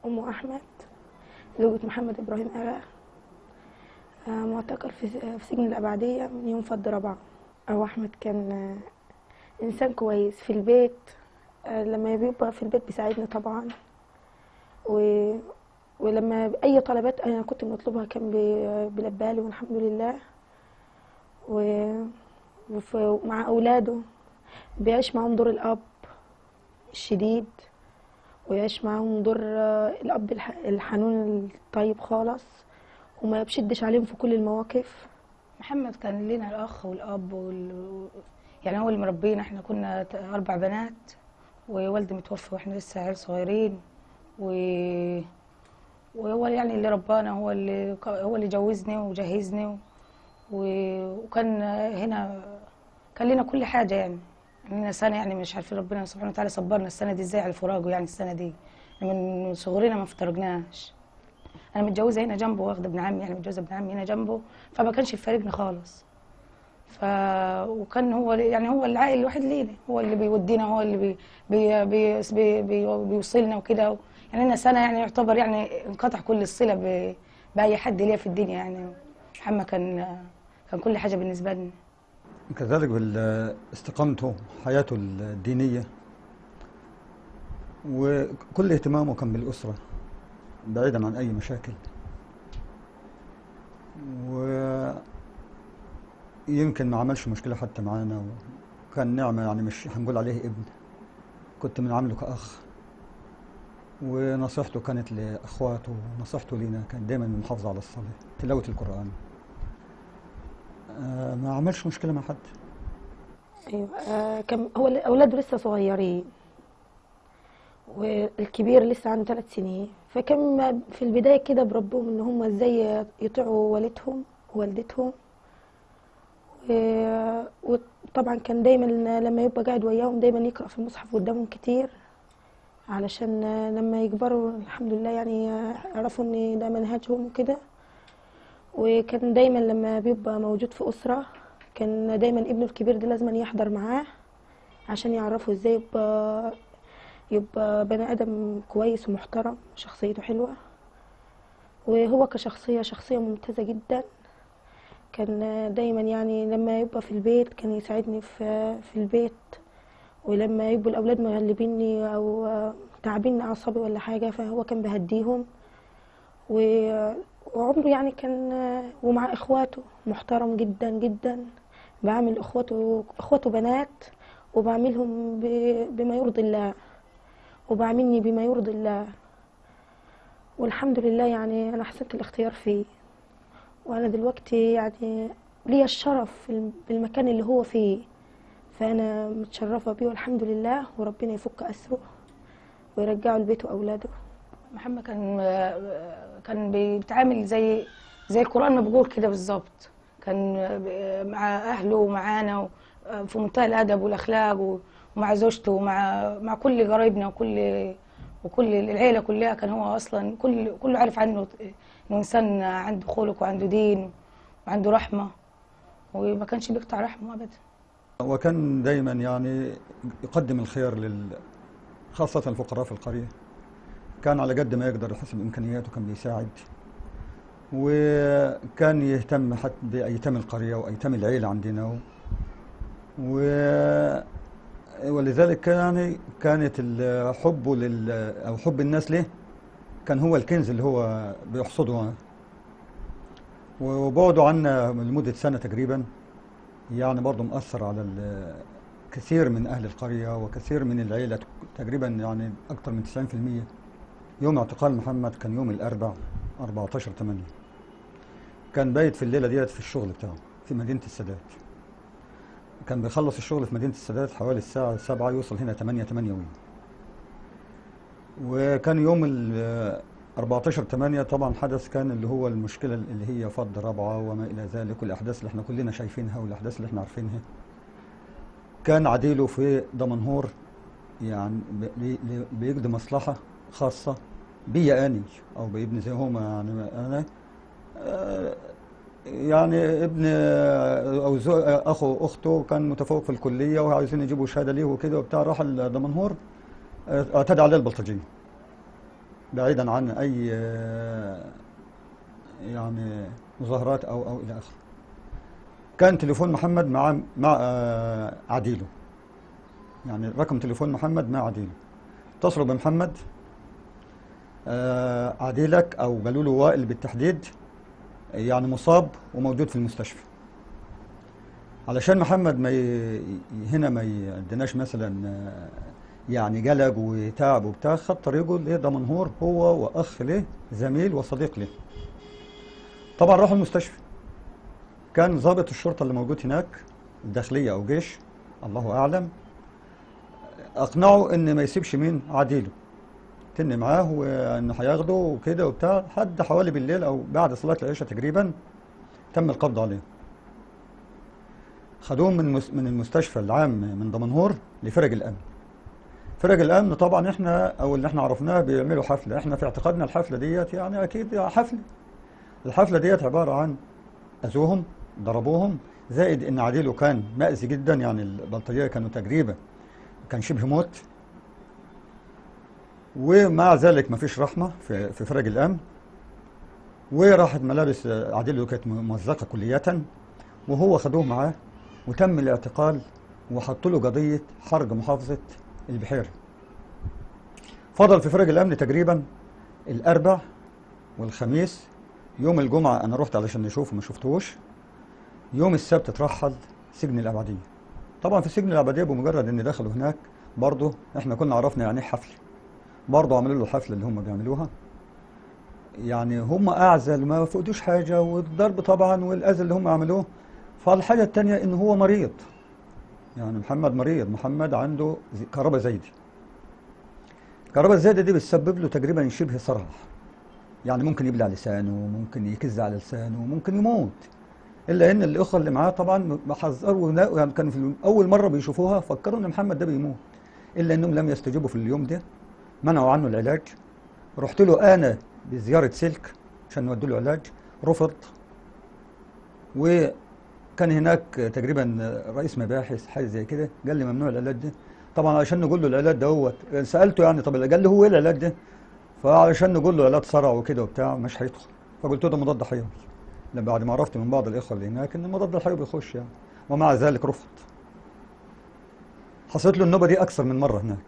أم أحمد زوجة محمد إبراهيم أغا آه، معتقل في في سجن الأبعدية من يوم فض رابعة أبو أحمد كان آه، إنسان كويس في البيت آه، لما بيبقى في البيت بيساعدني طبعا و... ولما أي طلبات أنا كنت بنطلبها كان بي- بيلبيها لي والحمد لله و... وف- ومع أولاده بيعيش معاهم دور الأب الشديد ويعيش معاهم دور آه، الأب الح- الحنون الطيب خالص وما بشدش عليهم في كل المواقف محمد كان لنا الاخ والاب وال... يعني هو اللي مربينا احنا كنا ت- اربع بنات ووالدي متوفى واحنا لسه عيال صغيرين و... وهو يعني اللي ربانا هو اللي هو اللي جوزني وجهزني و... وكان هنا كان لنا كل حاجه يعني لنا سنه يعني مش عارفين ربنا سبحانه وتعالى صبرنا السنه دي ازاي على فراقه يعني السنه دي من صغرنا ما افترقناش انا متجوزه هنا جنبه واخده ابن عمي يعني متجوزه ابن عمي هنا جنبه فما كانش يفارقنا خالص ف وكان هو يعني هو العائل الوحيد لينا هو اللي بيودينا هو اللي بي بي بي بي بي بيوصلنا وكده يعني لنا سنه يعني يعتبر يعني انقطع كل الصله ب... باي حد ليا في الدنيا يعني محمد كان كان كل حاجه بالنسبه لنا كذلك باستقامته حياته الدينية وكل اهتمامه كان بالأسرة بعيدا عن أي مشاكل ويمكن ما عملش مشكلة حتى معانا وكان نعمة يعني مش هنقول عليه ابن كنت بنعامله كأخ ونصيحته كانت لأخواته ونصيحته لينا كان دايما محافظة على الصلاة تلاوة القرآن آه، ما عملش مشكلة مع حد أيوة آه، كان هو ل- أولاده لسه صغيرين والكبير لسه عنده ثلاث سنين فكان ما- في البداية كده بربهم إن هم إزاي يطيعوا والدهم ووالدتهم و- وطبعا كان دايما لما يبقى قاعد وياهم دايما يقرأ في المصحف قدامهم كتير علشان لما يكبروا الحمد لله يعني يعرفوا ان ده منهجهم وكده وكان دايما لما بيبقى موجود في أسرة كان دايما ابنه الكبير ده لازم يحضر معاه عشان يعرفوا ازاي يبقى يبقى بني آدم كويس ومحترم شخصيته حلوة وهو كشخصية شخصية ممتازة جدا كان دايما يعني لما يبقى في البيت كان يساعدني في في البيت ولما يبقوا الأولاد مغلبيني أو تعبين أعصابي ولا حاجة فهو كان بهديهم و- وعمره يعني كان ومع إخواته محترم جدا جدا بعمل إخواته إخواته بنات وبعملهم ب- بما يرضي الله وبعملني بما يرضي الله والحمد لله يعني أنا حسنت الاختيار فيه وأنا دلوقتي يعني ليا الشرف في الم- بالمكان اللي هو فيه فأنا متشرفة بيه والحمد لله وربنا يفك أسره ويرجعه لبيته وأولاده محمد كان كان بيتعامل زي زي القرآن ما بيقول كده بالظبط كان مع أهله ومعانا في منتهى الأدب والأخلاق ومع زوجته ومع مع كل قرايبنا وكل وكل العيلة كلها كان هو أصلا كل كله عارف عنه إنه إنسان عنده خلق وعنده دين وعنده رحمة وما كانش بيقطع رحمه أبدا وكان دايما يعني يقدم الخير لل خاصة الفقراء في القرية كان على قد ما يقدر حسب إمكانياته كان بيساعد وكان يهتم حتى بأيتام القرية وأيتام العيلة عندنا و... و... ولذلك كان كانت ال- حبه لل أو حب الناس له كان هو الكنز اللي هو بيحصده وبعده عنا لمدة سنة تقريبا يعني برضه مؤثر على ال- كثير من أهل القرية وكثير من العيلة تقريبا يعني أكثر من 90% يوم اعتقال محمد كان يوم الأربع 14 8 كان بايت في الليلة ديت في الشغل بتاعه في مدينة السادات كان بيخلص الشغل في مدينة السادات حوالي الساعة 7 يوصل هنا 8 8 وي وكان يوم ال 14 8 طبعا حدث كان اللي هو المشكلة اللي هي فض رابعة وما إلى ذلك والأحداث اللي احنا كلنا شايفينها والأحداث اللي احنا عارفينها كان عديله في دمنهور يعني بي- بي- بيقضي مصلحة خاصة بيا أني أو بابن زي هما يعني أنا آه، يعني ابن أو زو أخو أخته كان متفوق في الكلية وعايزين يجيبوا شهادة ليه وكده وبتاع راح دمنهور آه، اعتدى عليه البلطجية بعيدا عن اي آه، يعني مظاهرات او او الى اخره كان تليفون محمد مع مع آه، عديله يعني رقم تليفون محمد مع عديله اتصلوا بمحمد آه، عديلك او قالوا له وائل بالتحديد يعني مصاب وموجود في المستشفى علشان محمد ما ي... هنا ما يديناش مثلا آه، يعني قلق وتعب وبتاع خد طريقه لدمنهور هو واخ له زميل وصديق له طبعا راحوا المستشفى كان ضابط الشرطه اللي موجود هناك الداخليه او جيش الله اعلم اقنعه ان ما يسيبش مين عديله تن معاه وانه هياخده وكده وبتاع لحد حوالي بالليل او بعد صلاه العشاء تقريبا تم القبض عليه خدوه من مس- من المستشفى العام من دمنهور لفرج الامن فرج الامن طبعا احنا او اللي احنا عرفناه بيعملوا حفله احنا في اعتقادنا الحفله ديت يعني اكيد حفله الحفله ديت عباره عن اذوهم ضربوهم زائد ان عديله كان مأذي جدا يعني البلطجيه كانوا تقريبا كان شبه موت ومع ذلك مفيش رحمه في في فرج الامن وراحت ملابس عديله كانت ممزقه كليه وهو خدوه معاه وتم الاعتقال وحطوا له قضيه حرق محافظه البحيره فضل في فرج الامن تقريبا الاربع والخميس يوم الجمعه انا رحت علشان نشوفه ما شفتهوش يوم السبت اترحل سجن الابعديه طبعا في سجن الابعديه بمجرد ان دخلوا هناك برضه احنا كنا عرفنا يعني ايه حفل برضه عملوا له الحفله اللي هم بيعملوها يعني هم اعزل ما فقدوش حاجه والضرب طبعا والاذى اللي هم عملوه فالحاجه الثانيه ان هو مريض يعني محمد مريض محمد عنده زي- كهرباء زايده الكهرباء الزايده دي بتسبب له تقريبا شبه صرع يعني ممكن يبلع لسانه ممكن يكز على لسانه ممكن يموت الا ان الاخوه اللي معاه طبعا حذروا يعني كانوا في اول مره بيشوفوها فكروا ان محمد ده بيموت الا انهم لم يستجيبوا في اليوم ده منعوا عنه العلاج رحت له انا بزياره سلك عشان نودي له علاج رفض وكان هناك تقريبا رئيس مباحث حاجه زي كده قال لي ممنوع العلاج ده طبعا عشان نقول له العلاج دوت سالته يعني طب قال لي هو ايه العلاج ده فعشان نقول له علاج صرع وكده وبتاع مش هيدخل فقلت له ده مضاد حيوي لما بعد ما عرفت من بعض الاخوه اللي هناك ان المضاد الحيوي بيخش يعني ومع ذلك رفض حصلت له النوبه دي اكثر من مره هناك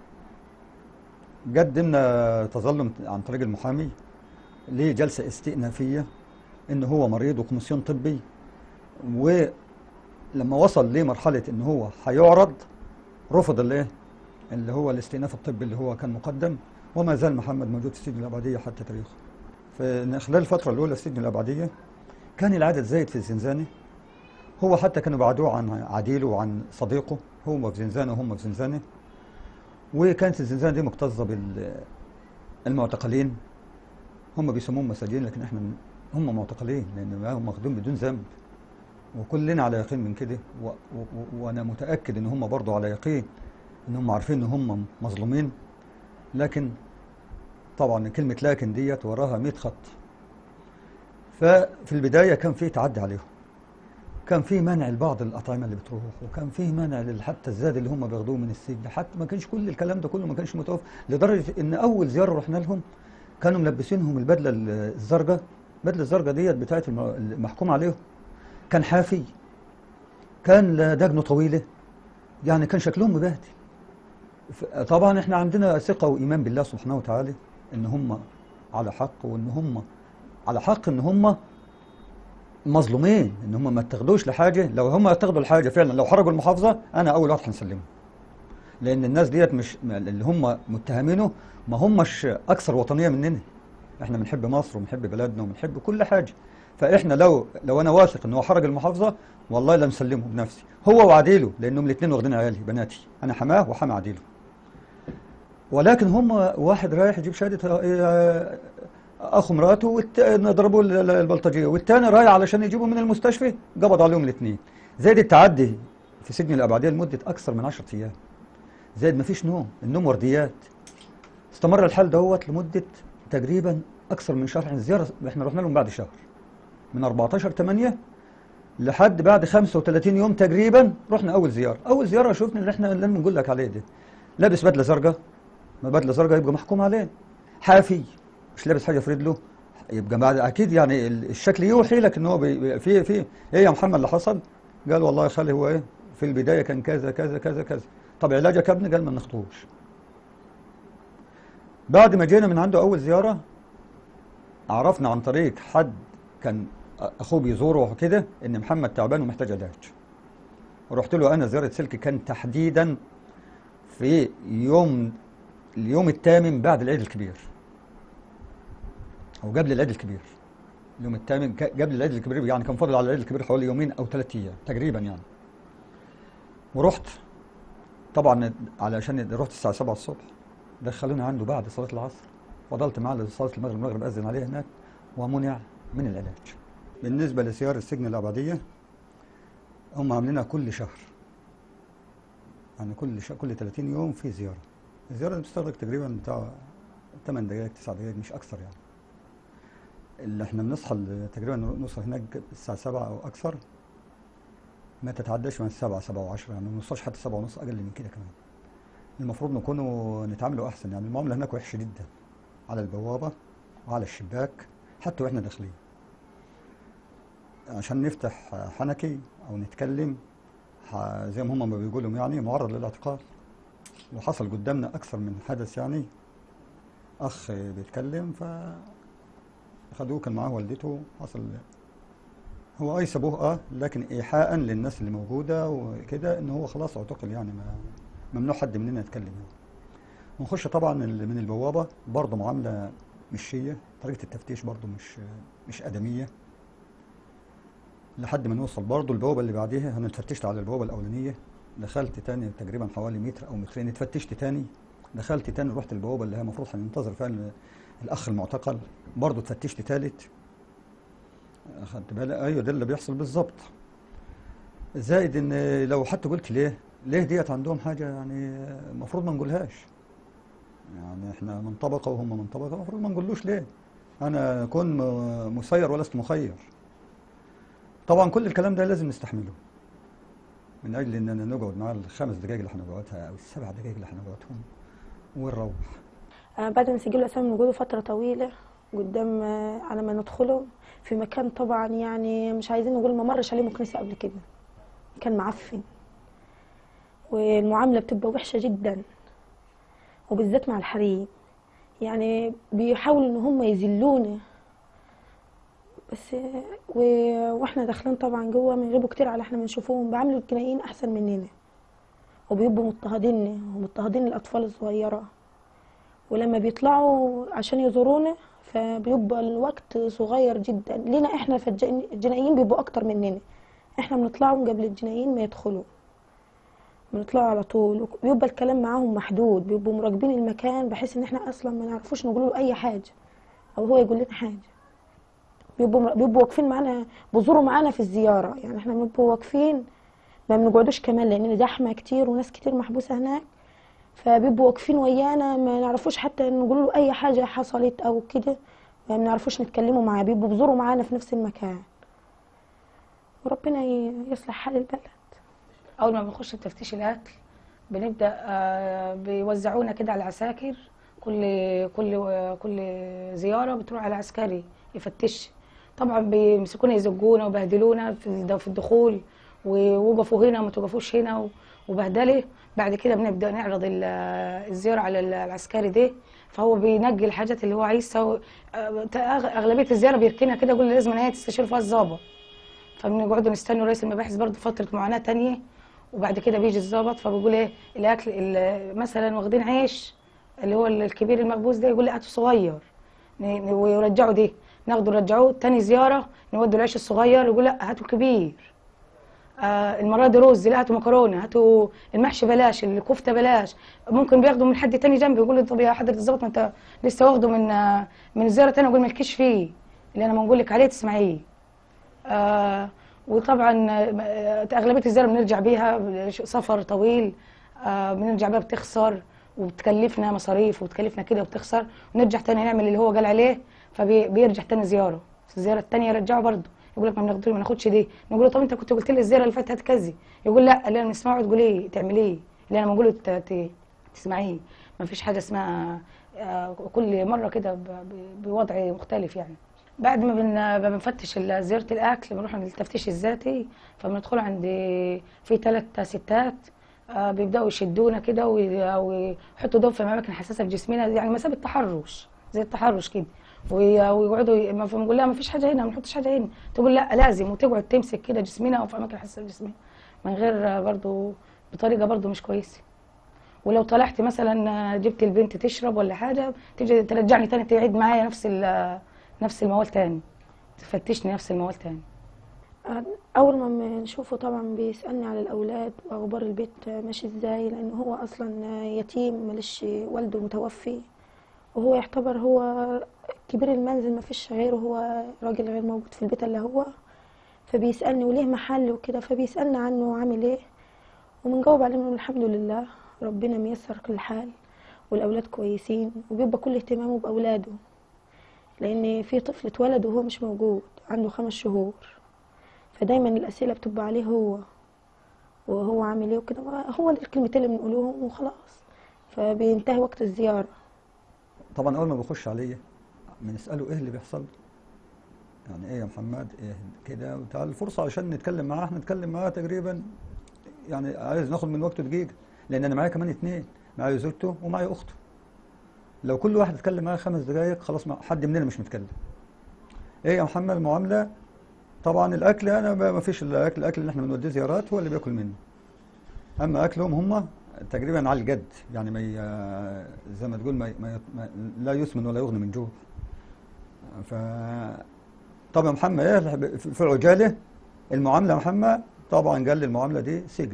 قدمنا تظلم عن طريق المحامي لجلسه استئنافيه ان هو مريض وكوميسيون طبي ولما وصل لمرحله ان هو هيعرض رفض الايه اللي هو الاستئناف الطبي اللي هو كان مقدم وما زال محمد موجود في السجن الابعديه حتى تاريخه في خلال الفتره الاولى في السجن الابعديه كان العدد زايد في الزنزانه هو حتى كانوا بعدوه عن عديله وعن صديقه هو في زنزانه وهم في زنزانه وكانت الزنزانه دي مكتظه بالمعتقلين هم بيسموهم مساجين لكن احنا هم معتقلين لان هم ماخدين بدون ذنب وكلنا على يقين من كده و- و- و- وانا متاكد ان هم برضه على يقين ان هم عارفين ان هم مظلومين لكن طبعا كلمه لكن ديت وراها 100 خط ففي البدايه كان في تعدي عليهم كان في منع لبعض الاطعمه اللي بتروح وكان في منع لل- حتى الزاد اللي هم بياخدوه من السجن حتى ما كانش كل الكلام ده كله ما كانش متوفر لدرجه ان اول زياره رحنا لهم كانوا ملبسينهم البدله ال- الزرقاء البدله الزرقاء ديت بتاعت الم- المحكوم عليهم كان حافي كان لا دجنه طويله يعني كان شكلهم مبهدل ف- طبعا احنا عندنا ثقه وايمان بالله سبحانه وتعالى ان هم على حق وان هم على حق ان هم مظلومين ان هم ما اتخذوش لحاجه لو هم اتخذوا لحاجه فعلا لو حرقوا المحافظه انا اول واحد هنسلمهم لان الناس ديت مش اللي هم متهمينه ما همش اكثر وطنيه مننا احنا بنحب مصر وبنحب بلدنا وبنحب كل حاجه فاحنا لو لو انا واثق ان هو حرق المحافظه والله لا مسلمه بنفسي هو وعديله لانهم الاثنين واخدين عيالي بناتي انا حماه وحمى عديله ولكن هم واحد رايح يجيب شهاده آه، اخو مراته والتاني ضربوا ال- ال- البلطجيه والثاني رايح علشان يجيبه من المستشفى قبض عليهم الاثنين زائد التعدي في سجن الابعديه لمده اكثر من 10 ايام زائد ما فيش نوم النوم ورديات استمر الحال دوت لمده تقريبا اكثر من شهر احنا زياره احنا رحنا لهم بعد شهر من 14 8 لحد بعد 35 يوم تقريبا رحنا اول زياره اول زياره شفنا اللي احنا اللي بنقول لك عليه ده لابس بدله زرقاء ما بدله زرقاء يبقى محكوم عليه حافي مش لابس حاجه في رجله يبقى بعد اكيد يعني ال- الشكل يوحي لك ان هو بي- بي- في في ايه يا محمد اللي حصل؟ قال والله يا خالي هو ايه في البدايه كان كذا كذا كذا كذا طب علاجك يا ابني قال ما ناخدوش بعد ما جينا من عنده اول زياره عرفنا عن طريق حد كان اخوه بيزوره وكده ان محمد تعبان ومحتاج علاج ورحت له انا زياره سلك كان تحديدا في يوم اليوم الثامن بعد العيد الكبير او قبل العيد الكبير اليوم الثامن ك- قبل العيد الكبير يعني كان فاضل على العيد الكبير حوالي يومين او ثلاث ايام تقريبا يعني ورحت طبعا علشان رحت الساعه 7 الصبح دخلوني عنده بعد صلاه العصر فضلت معاه لصلاه المغرب المغرب اذن عليه هناك ومنع من العلاج بالنسبه لسيار السجن الابديه هم عاملينها كل شهر يعني كل شهر كل 30 يوم في زياره الزياره دي بتستغرق تقريبا بتاع 8 دقائق 9 دقائق مش اكثر يعني اللي احنا بنصحى ل- تقريبا نوصل هناك الساعه 7 او اكثر ما تتعداش من السبعة سبعة وعشرة يعني ما نوصلش حتى سبعة ونص أقل من كده كمان المفروض نكونوا نتعاملوا أحسن يعني المعاملة هناك وحشة جدا على البوابة وعلى الشباك حتى وإحنا داخلين عشان نفتح حنكي أو نتكلم ح- زي ما هم ما بيقولوا يعني معرض للاعتقال وحصل قدامنا أكثر من حدث يعني أخ بيتكلم ف خدوه كان معاه والدته حصل هو اي سابوه اه لكن ايحاء للناس اللي موجوده وكده ان هو خلاص اعتقل يعني ما ممنوع حد مننا يتكلم يعني ونخش طبعا ال- من البوابه برضه معامله مش شيه طريقه التفتيش برضه مش مش ادميه لحد ما نوصل برضه البوابه اللي بعديها انا اتفتشت على البوابه الاولانيه دخلت تاني تقريبا حوالي متر او مترين اتفتشت تاني دخلت تاني رحت البوابه اللي هي المفروض هننتظر فيها ال- الاخ المعتقل برضه اتفتشت تالت اخدت بالك ايوه ده اللي بيحصل بالظبط زائد ان لو حتى قلت ليه ليه ديت عندهم حاجه يعني المفروض ما نقولهاش يعني احنا من طبقه وهم من طبقه المفروض ما نقولوش ليه انا اكون م- مسير ولست مخير طبعا كل الكلام ده لازم نستحمله من اجل اننا نقعد مع الخمس دقائق اللي هنقعدها او السبع دقائق اللي هنقعدهم ونروح آه، بعد ما سجلوا الأسامي موجودة فترة طويلة قدام آه، على ما ندخله في مكان طبعا يعني مش عايزين نقول ما مرش عليه مكنسة قبل كده كان معفن والمعاملة بتبقى وحشة جدا وبالذات مع الحريم يعني بيحاولوا ان هم يذلونا بس آه، و... واحنا داخلين طبعا جوه بنغيبوا كتير على احنا بنشوفوهم بيعاملوا الجنائيين احسن مننا وبيبقوا مضطهدين ومضطهدين الاطفال الصغيره ولما بيطلعوا عشان يزورونا فبيبقى الوقت صغير جدا لينا احنا فالجنائيين بيبقوا اكتر مننا احنا بنطلعوا قبل الجنائيين ما يدخلوا بنطلعوا على طول وبيبقى الكلام معاهم محدود بيبقوا مراقبين المكان بحيث ان احنا اصلا ما نعرفوش نقول له اي حاجه او هو يقول لنا حاجه بيبقوا مر- بيبقوا واقفين معانا بيزوروا معانا في الزياره يعني احنا بنبقوا واقفين ما بنقعدوش كمان لان زحمه كتير وناس كتير محبوسه هناك فبيبقوا واقفين ويانا ما نعرفوش حتى نقول له اي حاجه حصلت او كده ما بنعرفوش نتكلموا معاه بيبقوا بيزوروا معانا في نفس المكان وربنا ي- يصلح حال البلد اول ما بنخش تفتيش الاكل بنبدا آه، بيوزعونا كده على عساكر كل كل كل زياره بتروح على عسكري يفتش طبعا بيمسكونا يزجونا وبهدلونا في الد- في الدخول ووقفوا هنا وما توقفوش هنا و- وبهدله بعد كده بنبدا نعرض ال- الزياره على ال- العسكري ده فهو بينقي الحاجات اللي هو عايزها و- آه، أغ- اغلبيه الزياره بيركنها كده يقول لازم ان هي تستشير فيها الظابط فبنقعدوا نستنوا رئيس المباحث برضه فتره معاناه تانية وبعد كده بيجي الظابط فبيقول ايه الاكل ال- مثلا واخدين عيش اللي هو الكبير المخبوز ده يقول لي هاتوا صغير ن- ن- ويرجعوا ده ناخده نرجعوه تاني زياره نودوا العيش الصغير يقول لا هاتوا كبير آه المره دي رز لا هاتوا مكرونه هاتوا المحشي بلاش الكفته بلاش ممكن بياخدوا من حد تاني جنبي يقول لي طب يا حضره الظابط ما انت لسه واخده من آه من زياره تانية يقول مالكيش فيه اللي انا بنقول لك عليه تسمعيه آه وطبعا آه، اغلبيه الزياره بنرجع بيها سفر طويل آه بنرجع بيها بتخسر وبتكلفنا مصاريف وبتكلفنا كده وبتخسر ونرجع تاني نعمل اللي هو قال عليه فبيرجع تاني زياره الزياره التانيه يرجعه برضه يقول لك ما بناخدش ما ناخدش دي نقول له طب انت كنت قلت لي الزياره اللي فاتت هات كذا يقول لا اللي انا بنسمعه تقول ايه تعملي ايه اللي انا بقوله ت- ت- تسمعيه ما فيش حاجه اسمها آه، كل مره كده ب- ب- بوضع مختلف يعني بعد ما بن ما بنفتش ال- زياره الاكل بنروح عند التفتيش الذاتي فبندخل عند في ثلاث ستات آه، بيبداوا يشدونا كده وي- ويحطوا دول في اماكن حساسه في جسمنا يعني مسافه تحرش زي التحرش كده وي- ويقعدوا ي- ما بنقول لها ما فيش حاجه هنا ما نحطش حاجه هنا تقول لا لازم وتقعد تمسك كده جسمنا او في اماكن حساسه في جسمنا من غير آه، برضو بطريقه برضو مش كويسه ولو طلعت مثلا آه، جبت البنت تشرب ولا حاجه تيجي ترجعني تاني تعيد معايا نفس ال- نفس الموال تاني تفتشني نفس الموال تاني اول ما نشوفه طبعا بيسالني على الاولاد واخبار البيت ماشي ازاي لان هو اصلا يتيم ملش والده متوفي وهو يعتبر هو كبير المنزل ما فيش غيره هو راجل غير موجود في البيت الا هو فبيسالني وليه محل وكده فبيسالني عنه عامل ايه وبنجاوب عليه بنقول الحمد لله ربنا ميسر كل حال والاولاد كويسين وبيبقى كل اهتمامه باولاده لان في طفل اتولد وهو مش موجود عنده خمس شهور فدايما الأسئلة بتبقى عليه هو وهو عامل ايه وكده هو الكلمتين اللي بنقولوهم وخلاص فبينتهي وقت الزيارة طبعا اول ما بيخش عليا بنساله ايه اللي بيحصل يعني ايه يا محمد ايه كده وتعال الفرصه عشان نتكلم معاه احنا نتكلم معاه تقريبا يعني عايز ناخد من وقته دقيقه لان انا معايا كمان اتنين معايا زوجته ومعايا اخته لو كل واحد اتكلم معايا خمس دقائق خلاص ما حد مننا مش متكلم ايه يا محمد المعامله طبعا الاكل انا ما ما فيش الاكل الاكل اللي احنا بنوديه زيارات هو اللي بياكل منه اما اكلهم هم تقريبا على الجد يعني ما ي- زي ما تقول ما, ما, ما لا يسمن ولا يغني من جوع ف طبعا محمد ايه في عجاله المعامله يا محمد طبعا قال لي المعامله دي سجن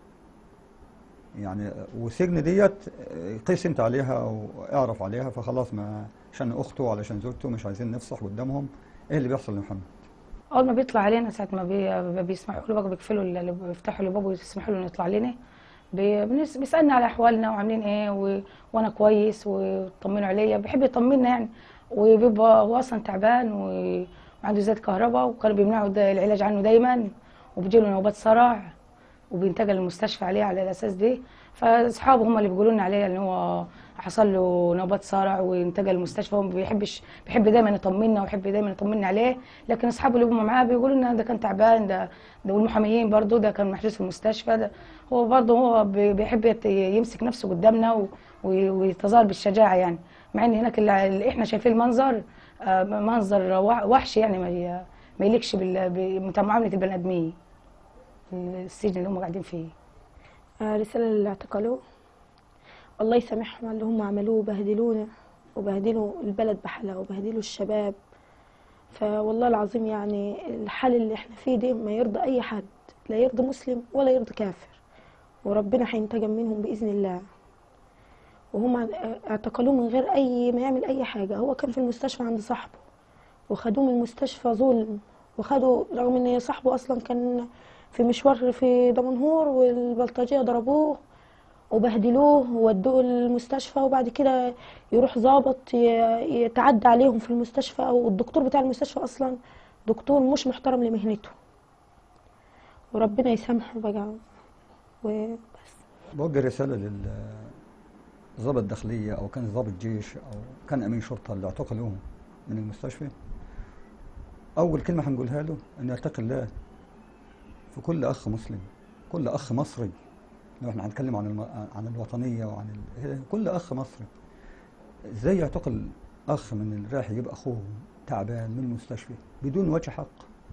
يعني والسجن ديت قيس انت عليها او اعرف عليها فخلاص ما عشان اخته وعلشان زوجته مش عايزين نفصح قدامهم ايه اللي بيحصل لمحمد اول ما بيطلع علينا ساعه ما بي بيسمحوا له بقى بيقفلوا ال- بيفتحوا الباب ويسمحوا له انه يطلع لنا بي- بنس- بيسالنا على احوالنا وعاملين ايه و... وانا كويس ويطمنوا عليا بيحب يطمنا يعني وبيبقى هو اصلا تعبان و... وعنده زيادة كهرباء وكانوا بيمنعوا دا- العلاج عنه دايما وبيجيله نوبات صرع وبينتقل المستشفى عليه على الاساس دي فاصحابه هم اللي بيقولوا لنا عليه ان هو حصل له نوبات صرع وانتقل المستشفى هو ما بيحبش بيحب دايما يطمنا ويحب دايما يطمنا عليه لكن اصحابه اللي هم معاه بيقولوا لنا ده كان تعبان ده ده والمحاميين برضه ده كان محجوز في المستشفى ده هو برضه هو بي- بيحب يت- يمسك نفسه قدامنا و- وي- ويتظاهر بالشجاعه يعني مع ان هناك اللي اللي احنا شايفين المنظر آه، منظر وح- وحش يعني ما ي- ما يليقش بال- بمعامله البني ادمين السجن اللي هم قاعدين فيه آه، رسالة للي اعتقلوه الله يسامحهم على اللي هم عملوه وبهدلونا وبهدلوا البلد بحالها وبهدلوا الشباب فوالله العظيم يعني الحال اللي احنا فيه ده ما يرضى اي حد لا يرضى مسلم ولا يرضى كافر وربنا هينتقم منهم باذن الله وهم اعتقلوه من غير اي ما يعمل اي حاجه هو كان في المستشفى عند صاحبه وخدوه من المستشفى ظلم وخدوا رغم ان صاحبه اصلا كان في مشوار في دمنهور والبلطجيه ضربوه وبهدلوه وودوه المستشفى وبعد كده يروح ضابط ي- يتعدى عليهم في المستشفى او الدكتور بتاع المستشفى اصلا دكتور مش محترم لمهنته وربنا يسامحه بقى وبس بوجه رسالة لل ضابط داخلية أو كان ضابط جيش أو كان أمين شرطة اللي اعتقلوه من المستشفى أول كلمة هنقولها له أن يتقي الله في كل أخ مسلم كل أخ مصري لو احنا هنتكلم عن الم... عن الوطنية وعن ال... كل أخ مصري إزاي يعتقل أخ من اللي رايح يجيب أخوه تعبان من المستشفى بدون وجه حق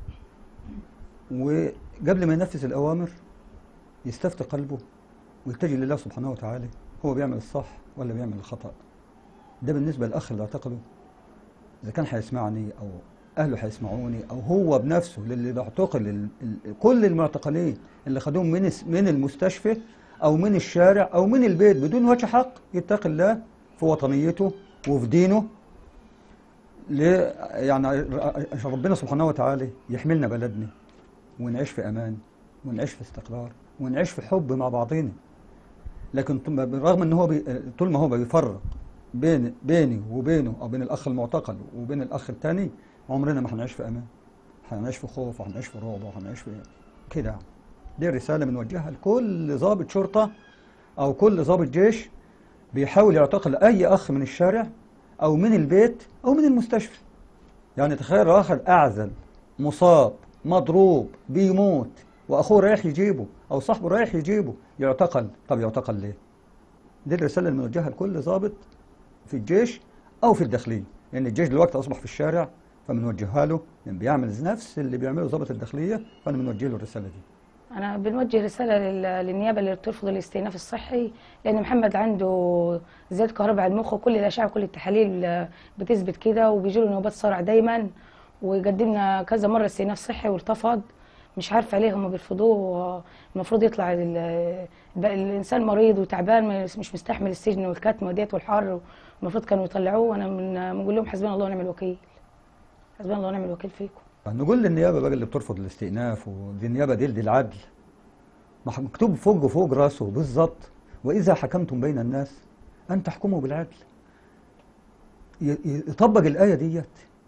وقبل ما ينفذ الأوامر يستفتي قلبه ويتجه لله سبحانه وتعالى هو بيعمل الصح ولا بيعمل الخطأ ده بالنسبة للأخ اللي اعتقله إذا كان هيسمعني أو أهله هيسمعوني أو هو بنفسه للي اعتقل ال- ال- كل المعتقلين اللي خدوهم من الس- من المستشفى أو من الشارع أو من البيت بدون وجه حق يتقي الله في وطنيته وفي دينه ل يعني عشان ربنا سبحانه وتعالى يحملنا بلدنا ونعيش في امان ونعيش في استقرار ونعيش في حب مع بعضنا لكن طم- بالرغم ان هو بي طول ما هو بيفرق بين بيني وبينه او بين الاخ المعتقل وبين الاخ الثاني عمرنا ما هنعيش في امان هنعيش في خوف وهنعيش في رعب وهنعيش في كده دي رساله بنوجهها لكل ضابط شرطه او كل ضابط جيش بيحاول يعتقل اي اخ من الشارع او من البيت او من المستشفى يعني تخيل واحد اعزل مصاب مضروب بيموت واخوه رايح يجيبه او صاحبه رايح يجيبه يعتقل طب يعتقل ليه دي الرساله الموجهه لكل ضابط في الجيش او في الداخليه لان الجيش دلوقتي اصبح في الشارع فبنوجهها له لان بيعمل نفس اللي بيعمله ضابط الداخليه فانا بنوجه له الرساله دي انا بنوجه رساله لل- للنيابه اللي بترفض الاستئناف الصحي لان محمد عنده زياده كهرباء على المخ وكل الاشعه وكل التحاليل آه، بتثبت كده وبيجي له نوبات صرع دايما وقدمنا كذا مره استئناف صحي وارتفض مش عارفه ليه هم بيرفضوه آه، المفروض يطلع ال- الب- الانسان مريض وتعبان مش مش مستحمل السجن والكتم وديت والحر المفروض كانوا يطلعوه وانا من بنقول لهم حسبنا الله ونعم الوكيل حسبنا الله ونعم الوكيل فيكم نقول للنيابه بقى اللي بترفض الاستئناف ودي النيابه دي دي العدل مح- مكتوب فوق فوق راسه بالظبط واذا حكمتم بين الناس ان تحكموا بالعدل ي- ي- يطبق الايه ديت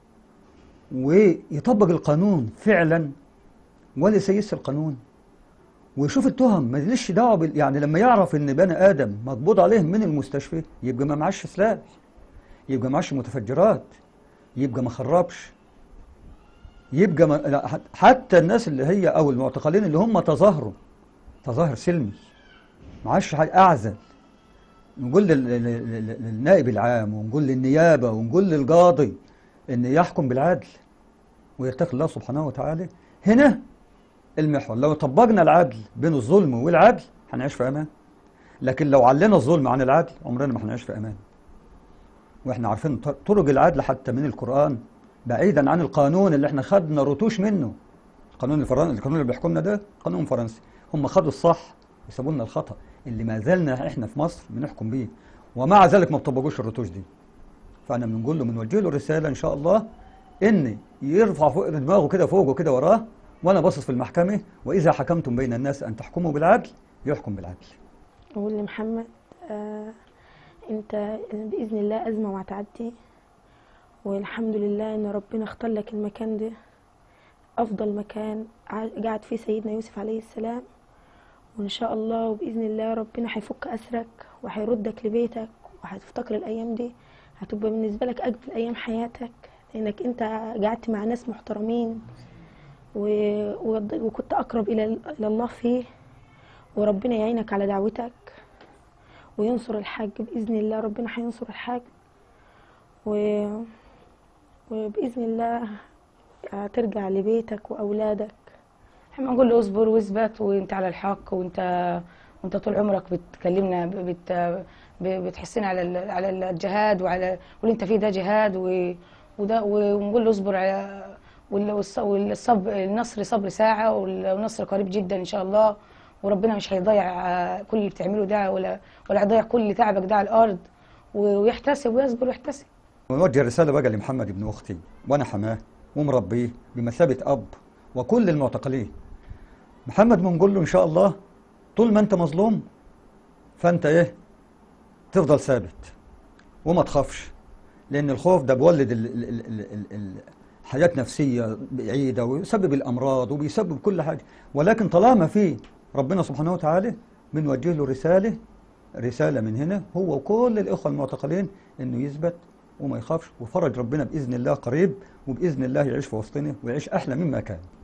ويطبق القانون فعلا ولا يسيس القانون ويشوف التهم ما ليش دعوه بال... يعني لما يعرف ان بني ادم مقبوض عليه من المستشفى يبقى ما معاش سلاح يبقى معاش متفجرات يبقى ما خربش يبقى ما... لا، حت- حتى الناس اللي هي او المعتقلين اللي هم تظاهروا تظاهر سلمي معاش حاجة اعزل نقول لل... لل- لل- للنائب العام ونقول للنيابه ونقول للقاضي ان يحكم بالعدل ويتقي الله سبحانه وتعالى هنا المحور لو طبقنا العدل بين الظلم والعدل هنعيش في امان لكن لو علينا الظلم عن العدل عمرنا ما هنعيش في امان واحنا عارفين ط- طرق العدل حتى من القرآن بعيدا عن القانون اللي احنا خدنا رتوش منه القانون الفرنسي القانون اللي بيحكمنا ده قانون فرنسي هم خدوا الصح وسابوا لنا الخطأ اللي ما زلنا احنا في مصر بنحكم بيه ومع ذلك ما بطبقوش الرتوش دي فانا بنقول له بنوجه له رساله ان شاء الله ان يرفع فوق دماغه كده فوق وكده وراه وانا باصص في المحكمه واذا حكمتم بين الناس ان تحكموا بالعدل يحكم بالعدل أقول لمحمد آه أنت بإذن الله أزمة وهتعدي والحمد لله إن ربنا اختار لك المكان ده أفضل مكان ع- قعد فيه سيدنا يوسف عليه السلام وإن شاء الله وبإذن الله ربنا هيفك أسرك وهيردك لبيتك وهتفتكر الأيام دي هتبقى بالنسبة لك أجمل أيام حياتك لأنك أنت قعدت مع ناس محترمين و... وض- وكنت أقرب إلى إلى الله فيه وربنا يعينك على دعوتك وينصر الحاج بإذن الله ربنا هينصر الحاج و... وبإذن الله هترجع لبيتك وأولادك احنا بنقول له اصبر واثبت وانت على الحق وانت وانت طول عمرك بتكلمنا بت ب- بتحسنا على ال- على الجهاد وعلى واللي انت فيه ده جهاد و وده ونقول له اصبر على وال- والص- والصبر النصر صبر ساعة وال- والنصر قريب جدا ان شاء الله وربنا مش هيضيع آه، كل اللي بتعمله ده ولا ولا هيضيع كل تعبك ده على الارض ويحتسب ويصبر ويحتسب ونوجه رسالة بقى لمحمد ابن أختي وأنا حماه ومربيه بمثابة أب وكل المعتقلين محمد بنقول له إن شاء الله طول ما أنت مظلوم فأنت إيه تفضل ثابت وما تخافش لأن الخوف ده بيولد ال- ال- ال- ال- ال- ال- حياة نفسية بعيدة ويسبب الأمراض وبيسبب كل حاجة ولكن طالما في ربنا سبحانه وتعالى بنوجه له رسالة رسالة من هنا هو وكل الإخوة المعتقلين إنه يثبت وما يخافش وفرج ربنا بإذن الله قريب وبإذن الله يعيش في وسطنا ويعيش أحلى مما كان